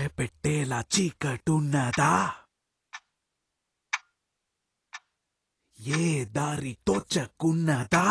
భయపెట్టేలా చీకటున్నదా ఏ దారి తోచకున్నదా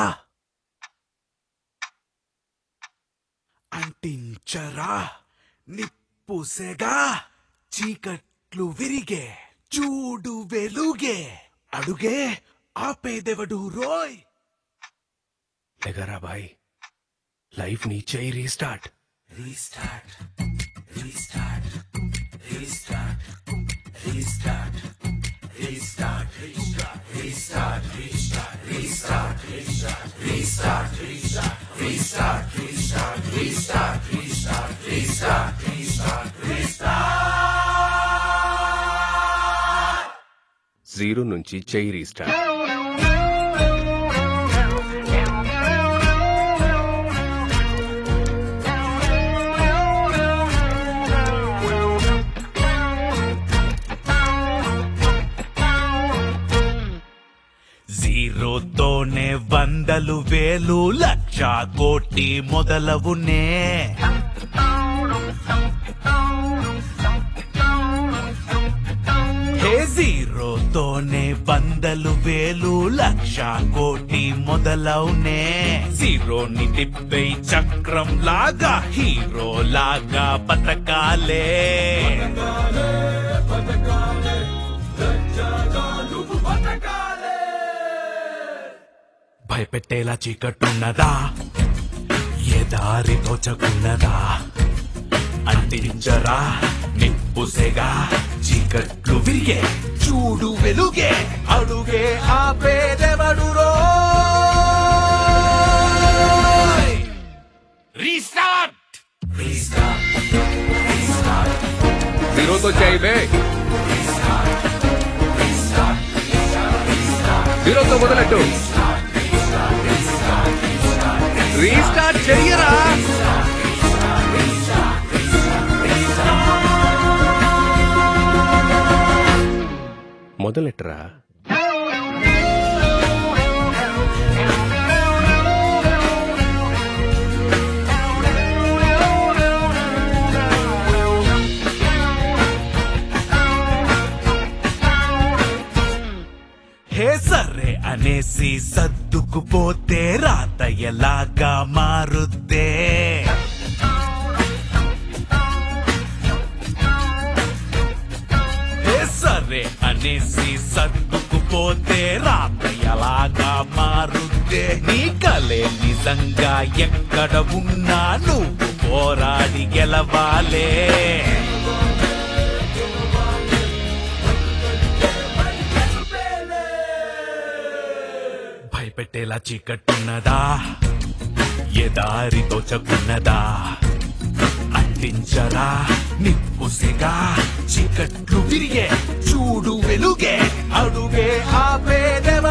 అంటించరా నిప్పుసెగా చీకట్లు విరిగే చూడు వెలుగే అడుగే ఆపేదెవడు రోయ్ లేగరా బాయ్ లైఫ్ నీ చేయి restart Restart, restart, restart, restart, restart, restart, restart, restart, restart, restart, restart, restart, restart, restart, restart, restart, restart, restart, restart. Zero నుంచి చేయి రీస్టార్ట్ జీరోతోనే వందలు వేలు లక్ష కోటి మొదలవునే హే జీరోతోనే వందలు వేలు లక్ష కోటి మొదలవునే జీరోని తిప్పే చక్రం లాగా హీరో లాగా బతకాలే భయపెట్టేలా చీకట్టున్నదా ఏ దారి తోచకున్నదా అంటించరా నిప్పుసెగా చీకట్లు విరిగే చూడు వెలుగే అడుగే ఆపేదెవడు రీస్టార్ట్ జీరోతో చేయి బే జీరోతో మొదలెట్టు రీస్టార్ట్ చెయ్యరా మొదలెట్టరా హే సరే అనేసి సర్దుకుపోతే రాత ఎలాగా మారుద్దే హే సరే అనేసి సర్దుకుపోతే రాత ఎలాగా మారుద్దే నీ కలే నిజంగా ఎక్కడ ఉన్నా నువ్వు పోరాడి గెలవాలే భయపెట్టేలా చీకట్టున్నదా ఏ దారి తోచకున్నదా అంటించరా నిప్పుసిగా చీకట్లు విరిగే చూడు వెలుగే అడుగే ఆపేదెవ